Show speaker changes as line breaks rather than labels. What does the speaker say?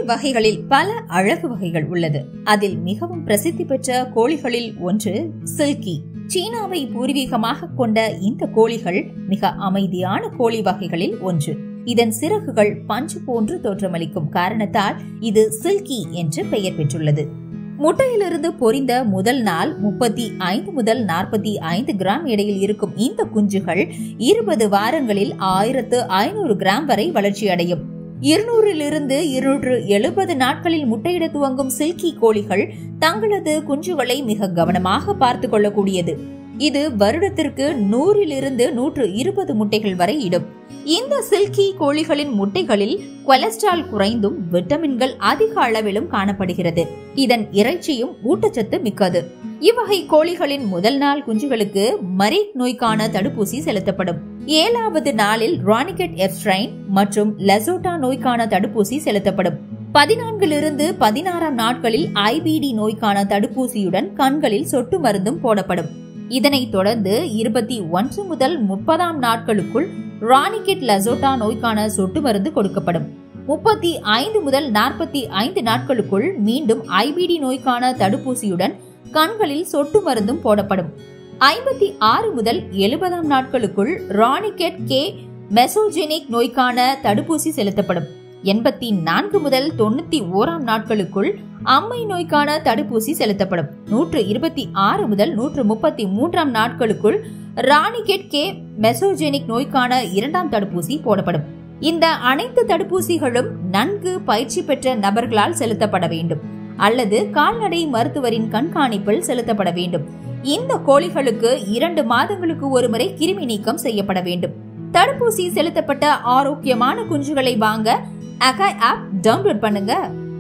வகைகளில் பல அழகு வகைகள் உள்ளது அதில் மிகவும் பிரசித்தி பெற்ற கோழிகளில் ஒன்று சில்கி சீனாவை பூர்வீகமாக கொண்ட இந்த கோழிகள் மிக அமைதியான கோழி வகைகளில் ஒன்று இதன் சிறகுகள் பஞ்சு போன்று தோற்றமளிக்கும் காரணத்தால் இது சில்கி என்று பெயர் பெற்றுள்ளது முட்டையிலிருந்து பொரிந்த முதல் நாள் முப்பத்தி ஐந்து முதல் நாற்பத்தி ஐந்து கிராம் எடையில் இருக்கும் இந்த குஞ்சுகள் இருபது வாரங்களில் ஆயிரத்து ஐநூறு கிராம் வரை வளர்ச்சியடையும் இருநூறிலிருந்து இருநூற்று எழுபது நாட்களில் முட்டையிட துவங்கும் சில்கி கோழிகள் தங்களது குஞ்சுகளை மிக கவனமாக பார்த்து கொள்ளக்கூடியது இது வருடத்திற்கு நூறிலிருந்து நூற்று இருபது முட்டைகள் வரை இடும் இந்த சில்கி கோழிகளின் முட்டைகளில் கொலஸ்ட்ரால் குறைந்தும் விட்டமின்கள் அதிக அளவிலும் காணப்படுகிறது இதன் இறைச்சியும் ஊட்டச்சத்து மிக்கது இவ்வகை கோழிகளின் முதல் நாள் குஞ்சுகளுக்கு மரீக் நோய்க்கான தடுப்பூசி செலுத்தப்படும் ஏழாவது நாளில் ரானிகெட் எப்ஸ்ட்ரைன் மற்றும் லெசோட்டா நோய்க்கான தடுப்பூசி செலுத்தப்படும் பதினான்கிலிருந்து பதினாறாம் நாட்களில் ஐபிடி நோய்க்கான தடுப்பூசியுடன் கண்களில் சொட்டு மருந்தும் போடப்படும் இதனைத் தொடர்ந்து இருபத்தி ஒன்று முதல் முப்பதாம் நாட்களுக்குள் ரானிகெட் லசோட்டா நோய்க்கான சொட்டு மருந்து கொடுக்கப்படும் முப்பத்தி ஐந்து முதல் நாற்பத்தி ஐந்து நாட்களுக்குள் மீண்டும் ஐபிடி நோய்க்கான தடுப்பூசியுடன் கண்களில் சொட்டு மருந்தும் போடப்படும் ஐம்பத்தி ஆறு முதல் எழுபதாம் நாட்களுக்குள் ரானிகெட் கே மெசோஜெனிக் நோய்க்கான தடுப்பூசி செலுத்தப்படும் எண்பத்தி நான்கு முதல் தொண்ணூத்தி ஓராம் நாட்களுக்குள் அம்மை நோய்க்கான தடுப்பூசி செலுத்தப்படும் நூற்று இருபத்தி ஆறு முதல் நூற்று முப்பத்தி மூன்றாம் நாட்களுக்குள் ராணிகெட் கே மெசோஜெனிக் நோய்க்கான இரண்டாம் தடுப்பூசி போடப்படும் இந்த அனைத்து தடுப்பூசிகளும் நன்கு பயிற்சி பெற்ற நபர்களால் செலுத்தப்பட வேண்டும் அல்லது கால்நடை மருத்துவரின் கண்காணிப்பில் செலுத்தப்பட வேண்டும் இந்த கோழிகளுக்கு இரண்டு மாதங்களுக்கு ஒருமுறை கிருமி நீக்கம் செய்யப்பட வேண்டும் தடுப்பூசி செலுத்தப்பட்ட ஆரோக்கியமான குஞ்சுகளை வாங்க அகாய் ஆப் டவுன்லோட் பண்ணுங்க